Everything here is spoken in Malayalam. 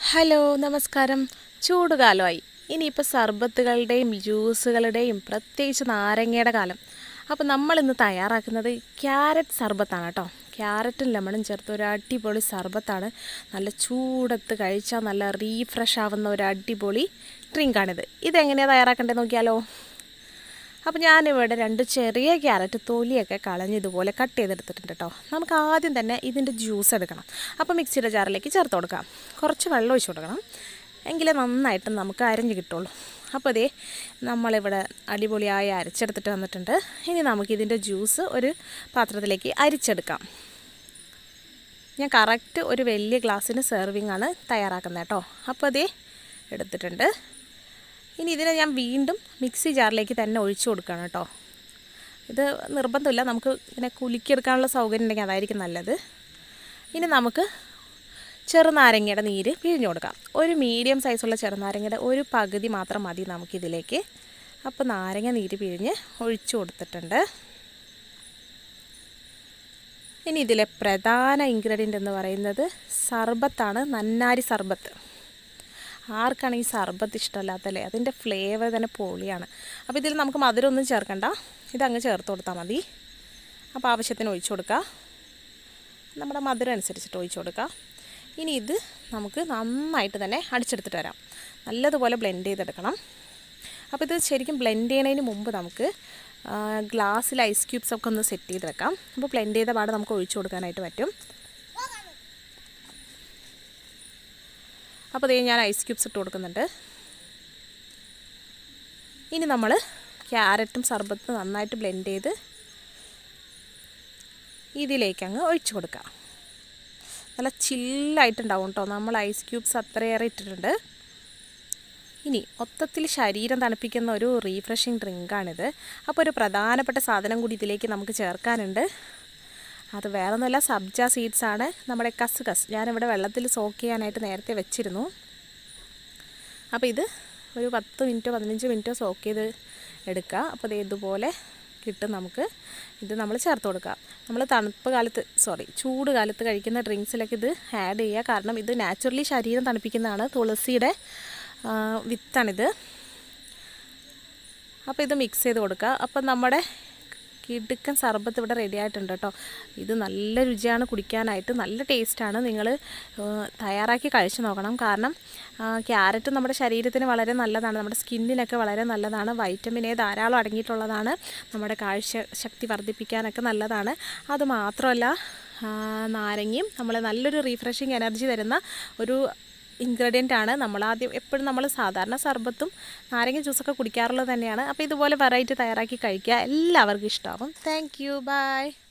ഹലോ നമസ്കാരം ചൂടുകാലമായി ഇനിയിപ്പോൾ സർബത്തുകളുടെയും ജ്യൂസുകളുടെയും പ്രത്യേകിച്ച് നാരങ്ങയുടെ കാലം അപ്പോൾ നമ്മളിന്ന് തയ്യാറാക്കുന്നത് ക്യാരറ്റ് സർബത്താണ് കേട്ടോ ക്യാരറ്റും ലെമണും ചേർത്ത് ഒരു അടിപൊളി സർബത്താണ് നല്ല ചൂടത്ത് കഴിച്ചാൽ നല്ല റീഫ്രഷ് ആവുന്ന ഒരു അടിപൊളി ഡ്രിങ്കാണിത് ഇതെങ്ങനെയാണ് തയ്യാറാക്കേണ്ടത് നോക്കിയാലോ അപ്പോൾ ഞാനിവിടെ രണ്ട് ചെറിയ ക്യാരറ്റ് തൊലിയൊക്കെ കളഞ്ഞ് ഇതുപോലെ കട്ട് ചെയ്തെടുത്തിട്ടുണ്ട് കേട്ടോ നമുക്ക് ആദ്യം തന്നെ ഇതിൻ്റെ ജ്യൂസ് എടുക്കണം അപ്പോൾ മിക്സിയുടെ ജാറിലേക്ക് ചേർത്ത് കൊടുക്കാം കുറച്ച് വെള്ളം ഒഴിച്ച് കൊടുക്കണം എങ്കിലേ നന്നായിട്ട് നമുക്ക് അരഞ്ഞ് കിട്ടുള്ളൂ അപ്പോൾ ഇതേ നമ്മളിവിടെ അടിപൊളിയായി അരച്ചെടുത്തിട്ട് വന്നിട്ടുണ്ട് ഇനി നമുക്കിതിൻ്റെ ജ്യൂസ് ഒരു പാത്രത്തിലേക്ക് അരിച്ചെടുക്കാം ഞാൻ കറക്റ്റ് ഒരു വലിയ ഗ്ലാസ്സിന് സെർവിങ് ആണ് തയ്യാറാക്കുന്നത് കേട്ടോ അപ്പോൾ അതേ എടുത്തിട്ടുണ്ട് ഇനി ഇതിനെ ഞാൻ വീണ്ടും മിക്സി ജാറിലേക്ക് തന്നെ ഒഴിച്ചു കൊടുക്കുകയാണ് കേട്ടോ ഇത് നിർബന്ധമില്ല നമുക്ക് ഇങ്ങനെ കുലുക്കിയെടുക്കാനുള്ള സൗകര്യം ഉണ്ടെങ്കിൽ അതായിരിക്കും നല്ലത് ഇനി നമുക്ക് ചെറുനാരങ്ങയുടെ നീര് പിഴിഞ്ഞു കൊടുക്കാം ഒരു മീഡിയം സൈസുള്ള ചെറുനാരങ്ങയുടെ ഒരു പകുതി മാത്രം മതി നമുക്കിതിലേക്ക് അപ്പോൾ നാരങ്ങ നീര് പിഴിഞ്ഞ് ഒഴിച്ചു കൊടുത്തിട്ടുണ്ട് ഇനി ഇതിലെ പ്രധാന ഇൻഗ്രീഡിയൻ്റ് എന്ന് പറയുന്നത് സർബത്താണ് നന്നാരി സർബത്ത് ആർക്കാണ് ഈ സർബത്ത് ഇഷ്ടമല്ലാത്തല്ലേ അതിൻ്റെ ഫ്ലേവർ തന്നെ പൊളിയാണ് അപ്പോൾ ഇതിൽ നമുക്ക് മധുരമൊന്നും ചേർക്കണ്ട ഇതങ്ങ് ചേർത്ത് കൊടുത്താൽ മതി അപ്പോൾ ആവശ്യത്തിന് ഒഴിച്ചു കൊടുക്കുക നമ്മുടെ മധുരം അനുസരിച്ചിട്ട് ഒഴിച്ചു കൊടുക്കുക ഇനി ഇത് നമുക്ക് നന്നായിട്ട് തന്നെ അടിച്ചെടുത്തിട്ട് വരാം നല്ലതുപോലെ ബ്ലെൻഡ് ചെയ്തെടുക്കണം അപ്പോൾ ഇത് ശരിക്കും ബ്ലെൻഡ് ചെയ്യുന്നതിന് മുമ്പ് നമുക്ക് ഗ്ലാസ്സിൽ ഐസ് ക്യൂബ്സ് ഒക്കെ ഒന്ന് സെറ്റ് ചെയ്ത് വെക്കാം അപ്പോൾ ബ്ലെൻഡ് ചെയ്ത പാട് നമുക്ക് ഒഴിച്ചു കൊടുക്കാനായിട്ട് പറ്റും അപ്പോൾ ഇതേ ഞാൻ ഐസ് ക്യൂബ്സ് ഇട്ട് കൊടുക്കുന്നുണ്ട് ഇനി നമ്മൾ ക്യാരറ്റും സർബത്തും നന്നായിട്ട് ബ്ലെൻഡ് ചെയ്ത് ഇതിലേക്ക് അങ്ങ് ഒഴിച്ചു കൊടുക്കാം നല്ല ചില്ലായിട്ടുണ്ടാവും കേട്ടോ നമ്മൾ ഐസ് ക്യൂബ്സ് അത്രയേറെ ഇട്ടിട്ടുണ്ട് ഇനി മൊത്തത്തിൽ ശരീരം തണുപ്പിക്കുന്ന ഒരു റീഫ്രഷിങ് ഡ്രിങ്കാണിത് അപ്പോൾ ഒരു പ്രധാനപ്പെട്ട സാധനം കൂടി ഇതിലേക്ക് നമുക്ക് ചേർക്കാനുണ്ട് അത് വേറെ ഒന്നുമല്ല സബ്ജ സീഡ്സ് ആണ് നമ്മുടെ കസ്കസ് ഞാനിവിടെ വെള്ളത്തിൽ സോക്ക് ചെയ്യാനായിട്ട് നേരത്തെ വെച്ചിരുന്നു അപ്പോൾ ഇത് ഒരു പത്ത് മിനിറ്റോ പതിനഞ്ച് മിനിറ്റോ സോക്ക് ചെയ്ത് എടുക്കുക അപ്പോൾ ഇത് ഇതുപോലെ കിട്ടും നമുക്ക് ഇത് നമ്മൾ ചേർത്ത് കൊടുക്കുക നമ്മൾ തണുപ്പ് കാലത്ത് സോറി ചൂട് കാലത്ത് കഴിക്കുന്ന ഡ്രിങ്ക്സിലൊക്കെ ഇത് ആഡ് ചെയ്യുക കാരണം ഇത് നാച്ചുറലി ശരീരം തണുപ്പിക്കുന്നതാണ് തുളസിയുടെ വിത്താണിത് അപ്പോൾ ഇത് മിക്സ് ചെയ്ത് കൊടുക്കുക അപ്പം നമ്മുടെ കിടുക്കൻ സർബത്ത് ഇവിടെ റെഡി ആയിട്ടുണ്ട് കേട്ടോ ഇത് നല്ല രുചിയാണ് കുടിക്കാനായിട്ട് നല്ല ടേസ്റ്റാണ് നിങ്ങൾ തയ്യാറാക്കി കഴിച്ചു നോക്കണം കാരണം ക്യാരറ്റ് നമ്മുടെ ശരീരത്തിന് വളരെ നല്ലതാണ് നമ്മുടെ സ്കിന്നിനൊക്കെ വളരെ നല്ലതാണ് വൈറ്റമിൻ എ ധാരാളം അടങ്ങിയിട്ടുള്ളതാണ് നമ്മുടെ കാഴ്ച ശക്തി വർദ്ധിപ്പിക്കാനൊക്കെ നല്ലതാണ് അത് മാത്രമല്ല നാരങ്ങയും നമ്മളെ നല്ലൊരു റീഫ്രഷിങ് എനർജി തരുന്ന ഒരു ഇൻഗ്രീഡിയൻ്റ് ആണ് നമ്മൾ ആദ്യം എപ്പോഴും നമ്മൾ സാധാരണ സർബത്തും നാരങ്ങ ജ്യൂസൊക്കെ കുടിക്കാറുള്ളത് തന്നെയാണ് അപ്പോൾ ഇതുപോലെ വെറൈറ്റി തയ്യാറാക്കി കഴിക്കുക എല്ലാവർക്കും ഇഷ്ടമാവും താങ്ക് യു ബൈ